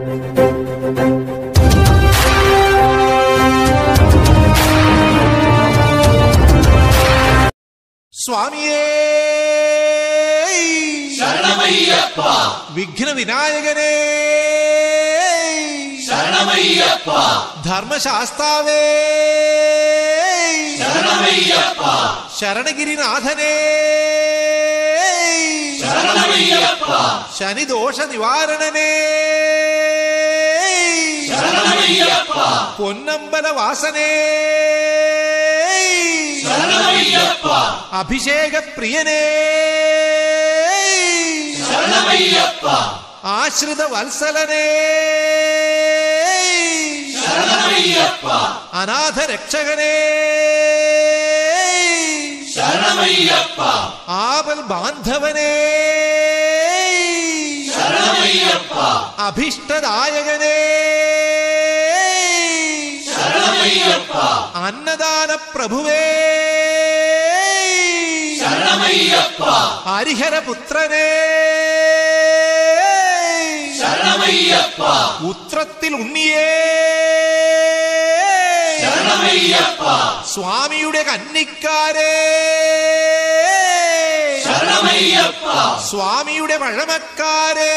സ്വാമിയേ ശരണമയ്യപ്പ വിഘ്ന വിനായകനേ ശരണമയ്യപ്പ ധർമ്മശാസ്താവേ ശരണമയ്യപ്പ ശരണഗിരിനാഥനേ ശരണമയ്യപ്പ ശനിദോഷ നിവാരണനേ ശരണമയ്യപ്പ പൊന്നമ്പല വാസനേ ശരണമയ്യപ്പ അഭിഷേക പ്രിയനേ ശരണമയ്യപ്പ ആശ്രിത വത്സലനേ ശരണമയ്യപ്പ അനാഥ രക്ഷകനേ ശരണമയ്യപ്പ ആപൽ ബാന്ധവനേ ശരണമയ്യപ്പ അഭിഷ്ടദായകനേ ശരണമയ്യപ്പ അന്നദാന പ്രഭുവേ ശരണമയ്യപ്പ ഹരിഹരപുത്രനേ ശരണമയ്യപ്പ ഉത്രത്തിൽ ഉണ്ണിയേ ശരണമയ്യപ്പ സ്വാമിയുടെ കന്നിക്കാരേ ശരണമയ്യപ്പ സ്വാമിയുടെ പഴമക്കാരേ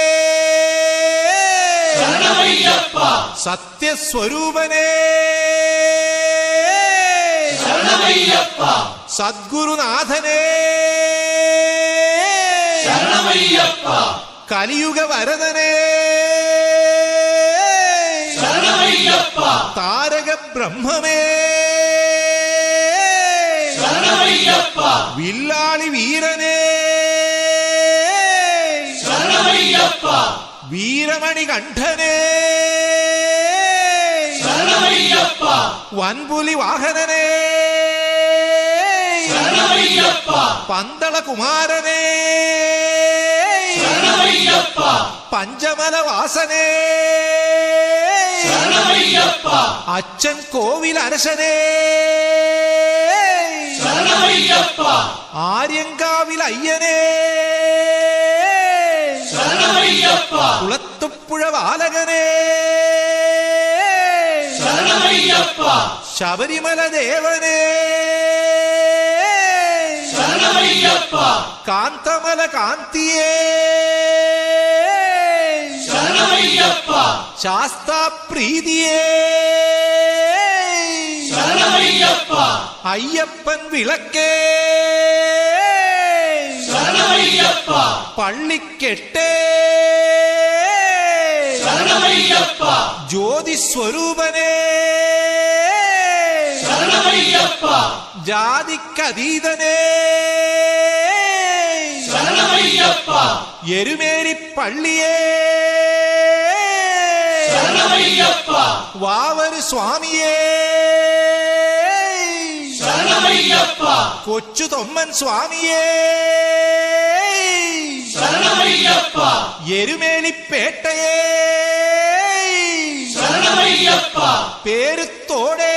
ശരണമയ്യപ്പ സത്യസ്വരൂപനേ ശരണമയ്യപ്പ സദ്ഗുരുനാഥനേ ശരണമയ്യപ്പ കലിയുഗ വരദനേ ശരണമയ്യപ്പ താരക ബ്രഹ്മമേ ശരണമയ്യപ്പ വില്ലാളി വീരനേ ശരണമയ്യപ്പ വീരമണി കണ്ഠനേ ശരണമയ്യപ്പ വൻപുലി വാഹനനേ ശരണമയ്യപ്പ പന്തള കുമാരനേ ശരണമയ്യപ്പ പഞ്ചമല വാസനേ ശരണമയ്യപ്പ അച്ഛൻ കോവിൽ അരശനേ ശരണമയ്യപ്പ ആര്യങ്കാവിൽ അയ്യനേ ശരണമയ്യപ്പ കുളത്തുപ്പുഴ ബാലകനേ ശരണമയ്യപ്പ ശബരിമല ദേവനേ ശരണമയ്യപ്പ കാന്തമല കാന്തിയേ ശരണമയ്യപ്പ ശാസ്താപ്രീതിയേ ശരണമയ്യപ്പ അയ്യപ്പൻ വിളക്കേ ശരണമയ്യപ്പ പള്ളിക്കെട്ടേ ശരണമയ്യപ്പ ജ്യോതിസ്വരൂപനേ ശരണമയ്യപ്പ ജാതിക്കതീതനേ ശരണമയ്യപ്പ എരുമേലി പള്ളിയേ ശരണമയ്യപ്പ വാവര് സ്വാമിയേ ശരണമയ്യപ്പ കൊച്ചു തൊമ്മൻ സ്വാമിയേ ശരണമയ്യപ്പ എരുമേലിപ്പേട്ടയേ ശരണമയ്യപ്പ പേരുത്തോടേ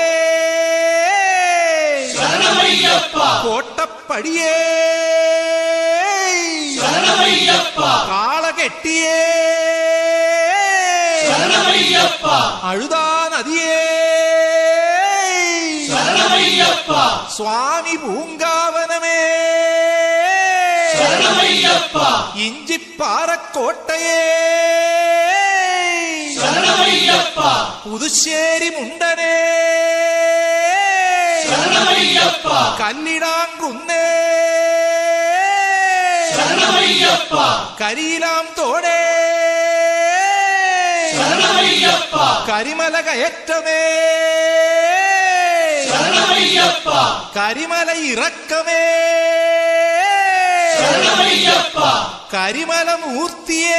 ശരണമയ്യപ്പ കോട്ടപ്പടിയേ ശരണമയ്യപ്പ കാളകെട്ടിയേ ശരണമയ്യപ്പ അഴുതാ നദിയേ ശരണമയ്യപ്പ സ്വാമി പൂങ്കാവനമേ ശരണമയ്യപ്പ ഇഞ്ചിപ്പാറക്കോട്ടയേ ശരണമയ്യപ്പ പുതുശ്ശേരി മുണ്ടനേ ശരണമയ്യപ്പ കല്ലിടാങ്കുന്നേ ശരണമയ്യപ്പ കരിയിലാം തോടേ ശരണമയ്യപ്പ കരിമല കയറ്റമേ ശരണമയ്യപ്പ കരിമല ഇറക്കമേ ശരണമയ്യപ്പ കരിമല മൂർത്തിയേ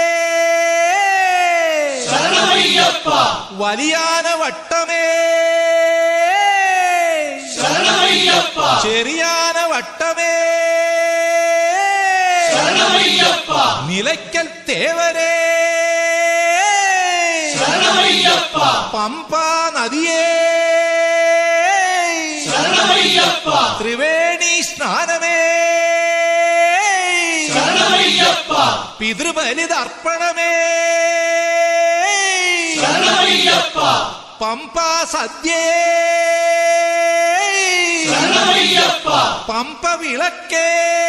ശരണമയ്യപ്പ വലിയാന വട്ടമേ ശരണമയ്യപ്പ ചെറിയാന വട്ടമേ ശരണമയ്യപ്പ നിലയ്ക്കൽ തേവരേ ശരണമയ്യപ്പ പമ്പാ നദിയേ ശരണമയ്യപ്പ ത്രിവേണി സ്നാനമേ ശരണമയ്യപ്പ പിതൃബലിതർപ്പണമേ പമ്പ സദ്യേ ശരണമയ്യപ്പ പമ്പ വിളക്കേ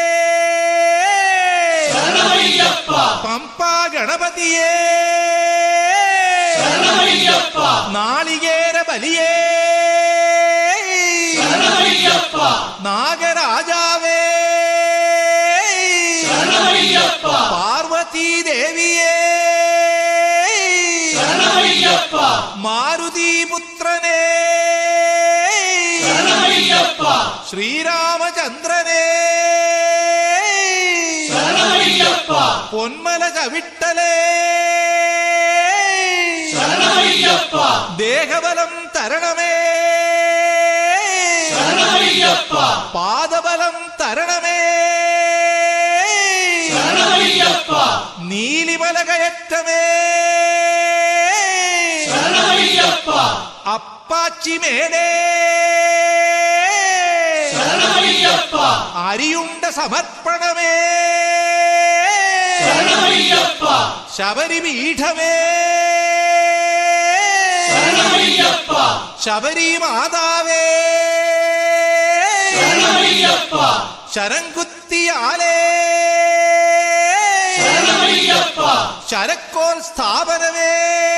ശരണമയ്യപ്പ പമ്പ ഗണപതിയേ ശരണമയ്യപ്പ നാളികേര ബലിയേ ശരണമയ്യപ്പ നാഗരാജാവേ ശരണമയ്യപ്പ പാർവതീ ദേവിയേ ശരണമയ്യപ്പ മാരുതി പുത്രനേ ശരണമയ്യപ്പ ശ്രീരാമചന്ദ്രനേ ശരണമയ്യപ്പ പൊന്മല ചവിട്ടലേ ശരണമയ്യപ്പ ദേഹബലം തരണമേ ശരണമയ്യപ്പ പാദബലം തരണമേ ശരണമയ്യപ്പ നീലിമല കയറ്റമേ ശരണമയ്യപ്പ അപ്പാച്ചി മേടേ ശരണമയ്യപ്പ അരിയുണ്ട സമർപ്പണമേ ശരണമയ്യപ്പ ശബരി പീഠമേ ശരണമയ്യപ്പ ശബരി മാതാവേ ശരണമയ്യപ്പ ശരംകുത്തിയാലേ ശരണമയ്യപ്പ ശരക്കോൽ സ്ഥാപനമേ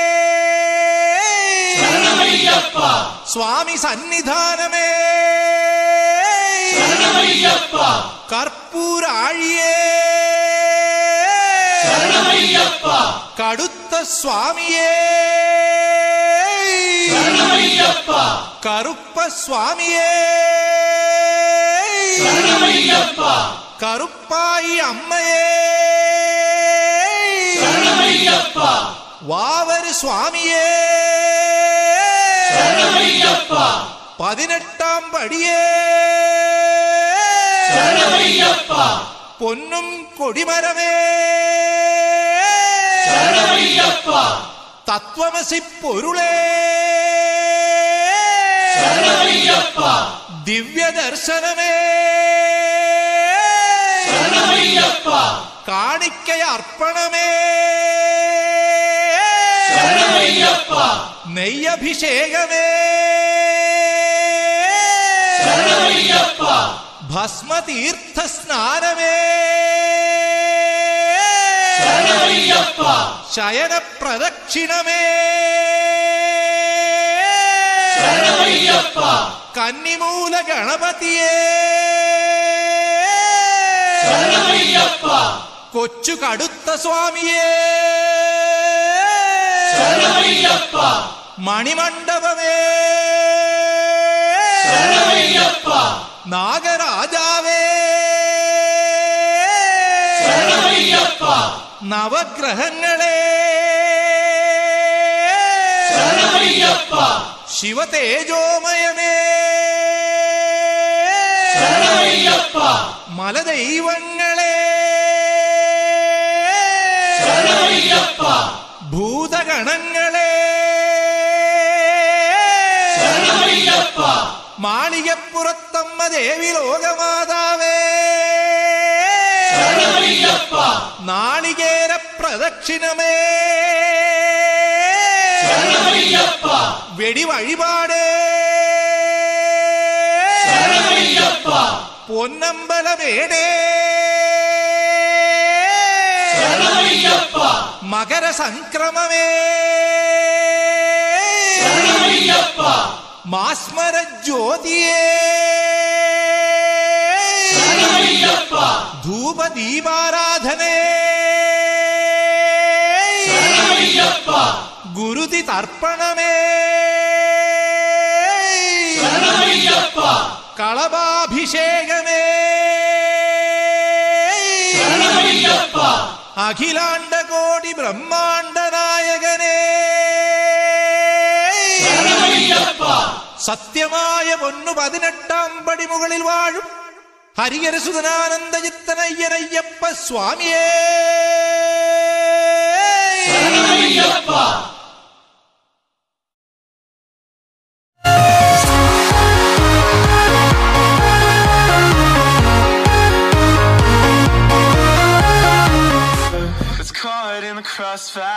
ശരണമയ്യപ്പ സ്വാമി സന്നിധാനമേ ശരണമയ്യപ്പ കർപ്പൂരാഴിയേ ശരണമയ്യപ്പ കടുത്ത സ്വാമിയേ ശരണമയ്യപ്പ കറുപ്പ സ്വാമിയേ ശരണമയ്യപ്പ കറുപ്പായി അമ്മയേ ശരണമയ്യപ്പ വാവര് സ്വാമിയേ ശരണമയ്യപ്പ പതിനെട്ടാം പടിയേ ശരണമയ്യപ്പ പൊന്നും കൊടിമരമേ ശരണമയ്യപ്പ തത്വമസി പൊരുളേ ശരണമയ്യപ്പ ദിവ്യദർശനമേ ശരണമയ്യപ്പ കാണിക്കയർപ്പണമേ ശരണമയ്യപ്പ നെയ്യഭിഷേകമേ ശരണമയ്യപ്പ ഭസ്മതീർത്ഥ സ്നാനമേ ശരണമയ്യപ്പ ശയന പ്രദക്ഷിണമേ ശരണമയ്യപ്പ കന്നിമൂല ഗണപതിയേ ശരണമയ്യപ്പ കൊച്ചു കടുത്ത സ്വാമിയേ ശരണമയ്യപ്പ മണിമണ്ഡപമേ ശരണമയ്യപ്പ നാഗരാജാവേ ശരണമയ്യപ്പ നവഗ്രഹങ്ങളെ ശരണമയ്യപ്പ ശിവതേജോമയമേ ശരണമയ്യപ്പ മലദൈവങ്ങളെ ശരണമയ്യപ്പ ഭൂതഗണങ്ങളെ ശരണമയ്യപ്പ മാളികപ്പുറത്തമ്മ ദേവി ലോകമാതാവേ ശരണമയ്യപ്പ നാളികേര പ്രദക്ഷിണമേ ശരണമയ്യപ്പ വെടിവഴിപാട് ശരണമയ്യപ്പ പൊന്നമ്പലമേടേ ശരണമയ്യപ്പ മകരസംക്രമമേ ശരണമയ്യപ്പ മാസ്മര ജ്യോതിയേ ശരണമയ്യപ്പ ധൂപദീപാരാധനേ ശരണമയ്യപ്പ ഗുരുതി തർപ്പണമേ ശരണമയ്യപ്പ കളഭാഭിഷേകമേ ശരണമയ്യപ്പ അഖിലാണ്ടകോടി ബ്രഹ്മാണ്ട നായകനേ ശരണമയ്യപ്പ സത്യമായ പൊന്നു പതിനെട്ടാം പടി മുകളിൽ വാഴും ഹരിഹരസുതനാനന്ദചിത്തനയ്യനയ്യപ്പ സ്വാമിയേ ശരണമയ്യപ്പ It's caught in the crossfire.